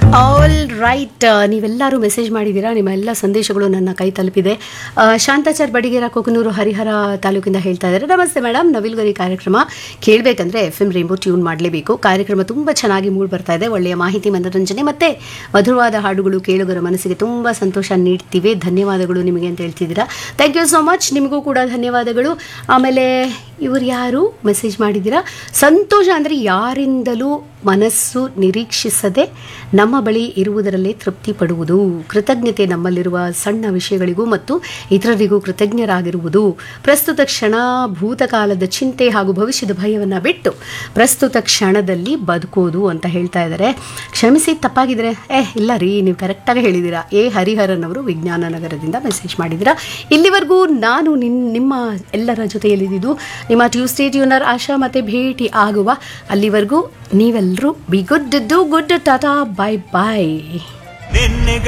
all right ನೀವೆಲ್ಲರೂ message ಮಾಡಿದ್ದೀರಾ ನಿಮ್ಮ ಎಲ್ಲ ಸಂದೇಶಗಳು ನನ್ನ ಕೈ ತಲುಪಿದೆ ಆ, ಶಾಂತಾಚಾರ್ ಬಡಿಗೇರ ಕೊಕನೂರು ಹರಿಹರ ತಾಲೂಕಿಂದ ಹೇಳ್ತಾ ಇದ್ದಾರೆ ನಮಸ್ತೆ ಮೇಡಮ್ ನವಿಲ್ಗರಿ ಕಾರ್ಯಕ್ರಮ ಕೇಳಬೇಕಂದ್ರೆ ಎಫ್ ಎಂ ರೇಂಬೋ ಟ್ಯೂನ್ ಮಾಡಲೇಬೇಕು ಕಾರ್ಯಕ್ರಮ ತುಂಬ ಚೆನ್ನಾಗಿ ಮೂಡ್ ಬರ್ತಾ ಇದೆ ಒಳ್ಳೆಯ ಮಾಹಿತಿ ಮನೋರಂಜನೆ ಮತ್ತೆ ಮಧುರವಾದ ಹಾಡುಗಳು ಕೇಳುಗರ ಮನಸ್ಸಿಗೆ ತುಂಬ ಸಂತೋಷ ನೀಡ್ತಿವೆ ಧನ್ಯವಾದಗಳು ನಿಮಗೆ ಅಂತ ಹೇಳ್ತಿದ್ದೀರಾ ಥ್ಯಾಂಕ್ ಯು ಸೋ ಮಚ್ ನಿಮಗೂ ಕೂಡ ಧನ್ಯವಾದಗಳು ಆಮೇಲೆ ಇವರು ಯಾರು ಮೆಸೇಜ್ ಮಾಡಿದ್ದೀರಾ ಸಂತೋಷ ಅಂದರೆ ಯಾರಿಂದಲೂ ಮನಸ್ಸು ನಿರೀಕ್ಷಿಸದೆ ನಮ್ಮ ಬಳಿ ಇರುವುದರಲ್ಲೇ ತೃಪ್ತಿ ಪಡುವುದು ಕೃತಜ್ಞತೆ ನಮ್ಮಲ್ಲಿರುವ ಸಣ್ಣ ವಿಷಯಗಳಿಗೂ ಮತ್ತು ಇತರರಿಗೂ ಕೃತಜ್ಞರಾಗಿರುವುದು ಪ್ರಸ್ತುತ ಕ್ಷಣ ಭೂತಕಾಲದ ಚಿಂತೆ ಹಾಗೂ ಭವಿಷ್ಯದ ಭಯವನ್ನು ಬಿಟ್ಟು ಪ್ರಸ್ತುತ ಕ್ಷಣದಲ್ಲಿ ಬದುಕೋದು ಅಂತ ಹೇಳ್ತಾ ಇದ್ದಾರೆ ಕ್ಷಮಿಸಿ ತಪ್ಪಾಗಿದ್ರೆ ಏ ಇಲ್ಲ ರೀ ನೀವು ಕರೆಕ್ಟಾಗಿ ಹೇಳಿದ್ದೀರಾ ಎ ಹರಿಹರನ್ ಅವರು ವಿಜ್ಞಾನ ನಗರದಿಂದ ಮೆಸೇಜ್ ಮಾಡಿದ್ದೀರಾ ಇಲ್ಲಿವರೆಗೂ ನಾನು ನಿನ್ ನಿಮ್ಮ ಎಲ್ಲರ ಜೊತೆಯಲ್ಲಿದ್ದು ನಿಮ್ಮ ಟ್ಯೂಸ್ಡೇ ಟ್ಯೂನರ್ ಆಶಾ ಮತ್ತೆ ಭೇಟಿ ಆಗುವ ಅಲ್ಲಿವರೆಗೂ ನೀವೆಲ್ಲರೂ be good do good tata bye bye ನಿನ್ನೆಗ